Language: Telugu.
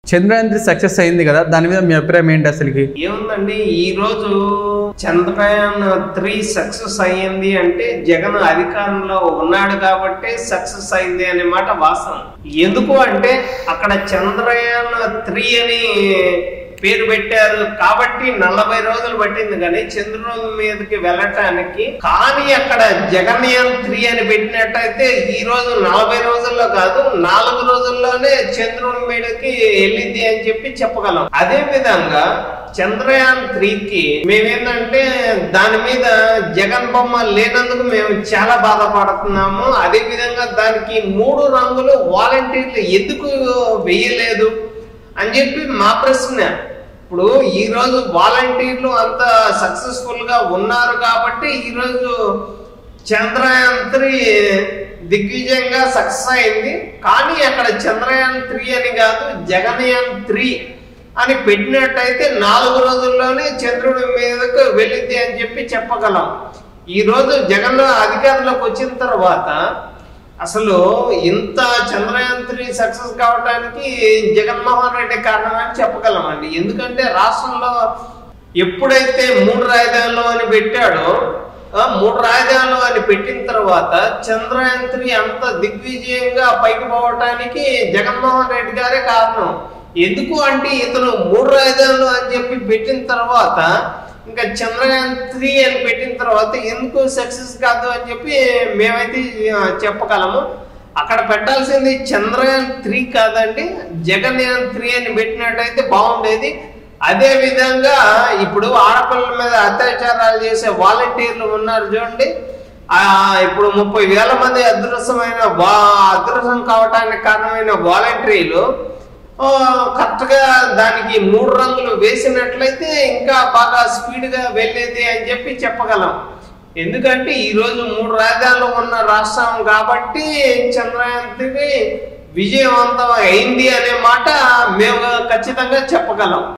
చంద్రయాన్ త్రీ సక్సెస్ అయింది కదా దాని మీద మీ అభిప్రాయం ఏంటి అసలుకి ఏముందండి ఈ రోజు చంద్రయాన్ త్రీ సక్సెస్ అయ్యింది అంటే జగన్ అధికారంలో ఉన్నాడు కాబట్టి సక్సెస్ అయింది అనే మాట వాస్తవం ఎందుకు అంటే అక్కడ చంద్రయాన్ త్రీ అని పేరు పెట్టారు కాబట్టి నలభై రోజులు పట్టింది కానీ చంద్రుని మీదకి వెళ్ళటానికి కానీ అక్కడ జగన్యాన్ త్రీ అని పెట్టినట్టయితే ఈ రోజు నలభై రోజుల్లో కాదు నాలుగు రోజుల్లోనే చంద్రుని మీదకి వెళ్ళింది అని చెప్పి చెప్పగలం అదే విధంగా చంద్రయాన్ త్రీకి మేమేంటంటే దాని మీద జగన్ బొమ్మ లేనందుకు మేము చాలా బాధపడుతున్నాము అదే విధంగా దానికి మూడు రంగులు వాలంటీర్లు ఎందుకు వేయలేదు అని చెప్పి మా ప్రశ్న ఇప్పుడు ఈ రోజు వాలంటీర్లు అంత సక్సెస్ఫుల్ గా ఉన్నారు కాబట్టి ఈ రోజు చంద్రయాన్ త్రీ దిగ్విజయంగా సక్సెస్ అయింది కానీ అక్కడ చంద్రయాన్ త్రీ అని కాదు జగన్యాన్ త్రీ అని పెట్టినట్టయితే నాలుగు రోజుల్లోనే చంద్రుడి మీదకు వెళ్ళింది అని చెప్పి చెప్పగలం ఈ రోజు జగన్ అధికారంలోకి వచ్చిన తర్వాత అసలు ఇంత చంద్రయాన్ త్రీ సక్సెస్ కావడానికి జగన్మోహన్ రెడ్డి కారణమని చెప్పగలమండి ఎందుకంటే రాష్ట్రంలో ఎప్పుడైతే మూడు రాజధానులు అని పెట్టాడో ఆ మూడు రాజధానులు అని పెట్టిన తర్వాత చంద్రయాన్ త్రీ అంత దిగ్విజయంగా పైకి పోవటానికి జగన్మోహన్ రెడ్డి గారే కారణం ఎందుకు అంటే ఇతను మూడు రాజధానులు అని చెప్పి పెట్టిన తర్వాత ఇంకా చంద్రయాన్ త్రీ అని పెట్టిన తర్వాత ఎందుకు సక్సెస్ కాదు అని చెప్పి మేమైతే ఆ, చెప్పగలము అక్కడ పెట్టాల్సింది చంద్రయాన్ త్రీ కాదండి జగన్యాన్ త్రీ అని పెట్టినట్టయితే బాగుండేది అదే విధంగా ఇప్పుడు ఆడపిల్లల మీద అత్యాచారాలు చేసే వాలంటీర్లు ఉన్నారు చూడండి ఆ ఇప్పుడు ముప్పై వేల మంది అదృశ్యమైన వా అదృశ్యం కావటానికి కారణమైన వాలంటీర్లు కరెక్ట్ గా దానికి మూడు రంగులు వేసినట్లయితే ఇంకా బాగా స్పీడ్ గా వెళ్ళేది అని చెప్పి చెప్పగలం ఎందుకంటే ఈ రోజు మూడు రాజధానులు ఉన్న రాష్ట్రం కాబట్టి చంద్రయాన్ త్రీ విజయవంతం అయింది అనే మాట మేము ఖచ్చితంగా చెప్పగలం